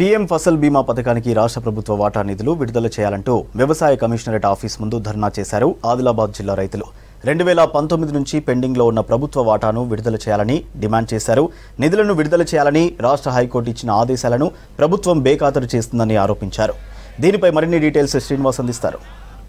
PM Fasal బీమా పథకానికి రాష్ట్ర ప్రభుత్వ వాటా నిధులు విడుదల చేయాలంటూ వ్యవసాయ కమిషనరేట్ ఆఫీస్ ముందు ధర్నా చేశారు ఆదిలాబాద్ జిల్లా రైతులు రెండు వేల పంతొమ్మిది నుంచి పెండింగ్లో ఉన్న ప్రభుత్వ వాటాను విడుదల చేయాలని డిమాండ్ చేశారు నిధులను విడుదల చేయాలని రాష్ట్ర హైకోర్టు ఇచ్చిన ఆదేశాలను ప్రభుత్వం బేఖాతరు చేస్తుందని ఆరోపించారు దీనిపై మరిన్ని డీటెయిల్స్ శ్రీనివాస్ అందిస్తారు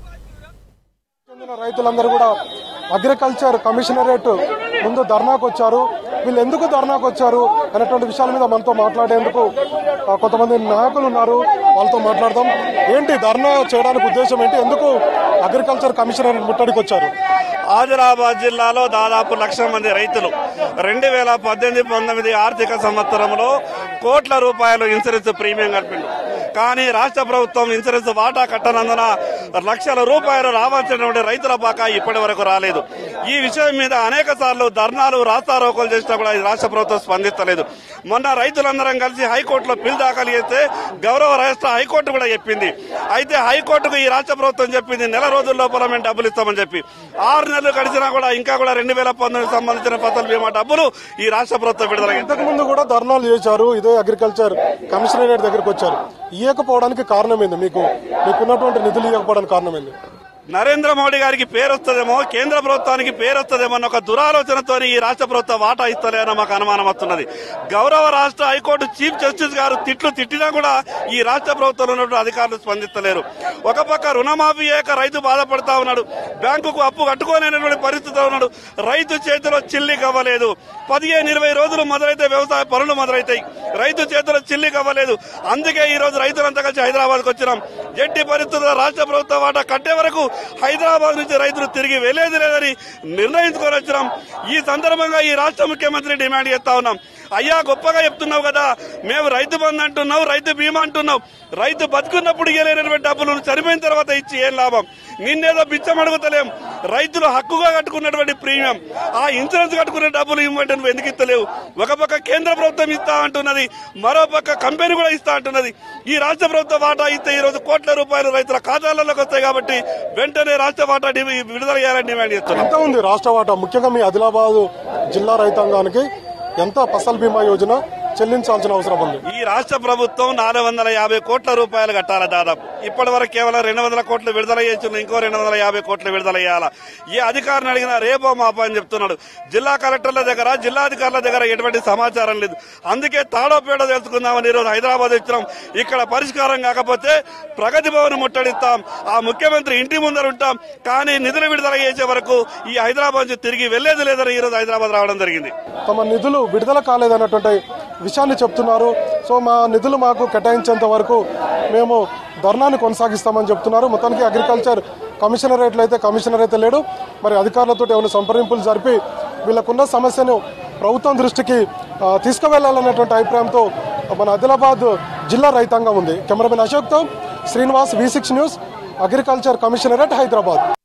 చెందిన రైతులందరూ కూడా అగ్రికల్చర్ కమిషనరేట్ ముందు ధర్నాకు వచ్చారు వీళ్ళు ఎందుకు ధర్నాకు వచ్చారు అనేటువంటి విషయాల మీద మనతో మాట్లాడేందుకు ఆ, కొంతమంది నాయకులు ఉన్నారు వాళ్ళతో మాట్లాడదాం ఏంటి ధర్నా చేయడానికి ఉద్దేశం ఏంటి ఎందుకు అగ్రికల్చర్ కమిషనరేట్ ముట్టడికి వచ్చారు ఆదిలాబాద్ జిల్లాలో దాదాపు లక్ష మంది రైతులు రెండు వేల పద్దెనిమిది పంతొమ్మిది ఆర్థిక సంవత్సరంలో కోట్ల రూపాయలు ఇన్సూరెన్స్ ప్రీమియం కట్టింది కానీ రాష్ట్ర ప్రభుత్వం ఇన్సూరెన్స్ వాటా కట్టనందున లక్షల రూపాయలు రావాల్సినటువంటి రైతుల బాకా ఇప్పటి వరకు రాలేదు ఈ విషయం మీద అనేక సార్లు ధర్నాలు రాస్తారోకోలు చేసినా కూడా ఈ రాష్ట్ర ప్రభుత్వం స్పందిస్తలేదు మొన్న రైతులందరం కలిసి హైకోర్టులో బిల్ దాఖలు చేస్తే గౌరవ రాష్ట్ర హైకోర్టు కూడా చెప్పింది అయితే హైకోర్టుకు ఈ రాష్ట్ర ప్రభుత్వం చెప్పింది నెల రోజుల లోపల మేము డబ్బులు ఇస్తామని చెప్పి ఆరు నెలలు గడిచినా కూడా ఇంకా కూడా రెండు వేల పంతొమ్మిది సంబంధించిన ఫసల్ బీమా డబ్బులు ఈ రాష్ట్ర ప్రభుత్వం విడుదల ఇంతకు ముందు కూడా ధర్నాలు చేశారు ఇదే అగ్రికల్చర్ కమిషనరేట్ దగ్గరికి వచ్చారు ఇవ్వకపోవడానికి కారణం ఏంది మీకు మీకున్నటువంటి నిధులు ఇవ్వకపోవడానికి కారణం ఏంది నరేంద్ర మోడీ గారికి పేరు వస్తుందేమో కేంద్ర ప్రభుత్వానికి పేరు వస్తుందేమో అన్న ఒక దురాలోచనతో ఈ రాష్ట్ర ప్రభుత్వం వాటా ఇస్తలేనో మాకు అనుమానం వస్తున్నది గౌరవ రాష్ట్ర హైకోర్టు చీఫ్ జస్టిస్ గారు తిట్లు తిట్టినా కూడా ఈ రాష్ట్ర ప్రభుత్వంలో ఉన్నటువంటి అధికారులు స్పందిస్తలేరు ఒక పక్క రుణమాఫీ చేయక రైతు బాధపడతా ఉన్నాడు బ్యాంకుకు అప్పు కట్టుకోలేనటువంటి పరిస్థితిలో ఉన్నాడు రైతు చేతిలో చిల్లి కవ్వలేదు పదిహేను ఇరవై రోజులు మొదలైతే వ్యవసాయ పనులు మొదలైతాయి రైతు చేతిలో చిల్లి కవ్వలేదు అందుకే ఈ రోజు రైతులంతా కలిసి హైదరాబాద్కి వచ్చినాం ఎట్టి పరిస్థితుల్లో రాష్ట్ర ప్రభుత్వ వాటా కట్టే వరకు హైదరాబాద్ నుంచి రైతులు తిరిగి వెళ్లేది లేదని నిర్ణయించుకొని వచ్చినాం ఈ సందర్భంగా ఈ రాష్ట్ర ముఖ్యమంత్రి డిమాండ్ చేస్తా ఉన్నాం అయ్యా గొప్పగా చెప్తున్నావు కదా మేము రైతు బంధు అంటున్నావు రైతు బీమా అంటున్నావు రైతు బతుకున్నప్పుడు ఇవ్వలేనటువంటి డబ్బులు నువ్వు చనిపోయిన తర్వాత ఇచ్చి ఏం లాభం నిన్నేదో బిచ్చం అడుగుతలేం రైతులు హక్కుగా కట్టుకున్నటువంటి ప్రీమియం ఆ ఇన్సూరెన్స్ కట్టుకునే డబ్బులు ఇవ్వమంటే నువ్వు ఎందుకు ఇస్తలేవు ఒక పక్క కేంద్ర ప్రభుత్వం ఇస్తా అంటున్నది మరో పక్క కంపెనీ కూడా ఇస్తా అంటున్నది ఈ రాష్ట్ర ప్రభుత్వ వాటా ఇస్తే ఈ రోజు కోట్ల రూపాయలు రైతుల ఖాతాలలోకి వస్తాయి కాబట్టి వెంటనే రాష్ట్ర వాటా డి- విడుదల చేయాలని డిమాండ్ చేస్తున్నాం ఎంత ఉంది రాష్ట్ర వాటా ముఖ్యంగా మీ ఆదిలాబాద్ జిల్లా రైతాంగానికి ఎంత ఫసల్ బీమా యోజన చెల్లించాల్సిన అవసరం ఉంది ఈ రాష్ట్ర ప్రభుత్వం నాలుగు వందల యాభై కోట్ల రూపాయలు కట్టాలి దాదాపు ఇప్పటి వరకు కేవలం రెండు వందల కోట్లు విడుదల చేస్తున్న ఇంకో రెండు వందల యాభై కోట్లు విడుదల చేయాలా ఏ అధికారిని అడిగినా రేపో మాపో అని చెప్తున్నాడు జిల్లా కలెక్టర్ల దగ్గర జిల్లా అధికారుల దగ్గర ఎటువంటి సమాచారం లేదు అందుకే తాడోపేడ తెలుసుకుందామని ఈరోజు హైదరాబాద్ వచ్చినాం ఇక్కడ పరిష్కారం కాకపోతే ప్రగతి భవన్ ముట్టడిస్తాం ఆ ముఖ్యమంత్రి ఇంటి ముందర ఉంటాం కానీ నిధులు విడుదల చేసే వరకు ఈ హైదరాబాద్ నుంచి తిరిగి వెళ్లేది లేదని ఈరోజు హైదరాబాద్ రావడం జరిగింది తమ నిధులు విడుదల కాలేదన్నటువంటి విషయాన్ని చెప్తున్నారు సో మా నిధులు మాకు కేటాయించేంత వరకు మేము ధర్నాన్ని కొనసాగిస్తామని చెప్తున్నారు మొత్తానికి అగ్రికల్చర్ కమిషనరేట్లు అయితే కమిషనర్ అయితే లేడు మరి అధికారులతో ఏమైనా సంప్రదింపులు జరిపి వీళ్ళకున్న సమస్యను ప్రభుత్వం దృష్టికి ఆ, తీసుకువెళ్లాలనేటువంటి అభిప్రాయంతో మన ఆదిలాబాద్ జిల్లా రైతాంగం ఉంది కెమెరామెన్ అశోక్తో Srinivas V six news agriculture commissionerate Hyderabad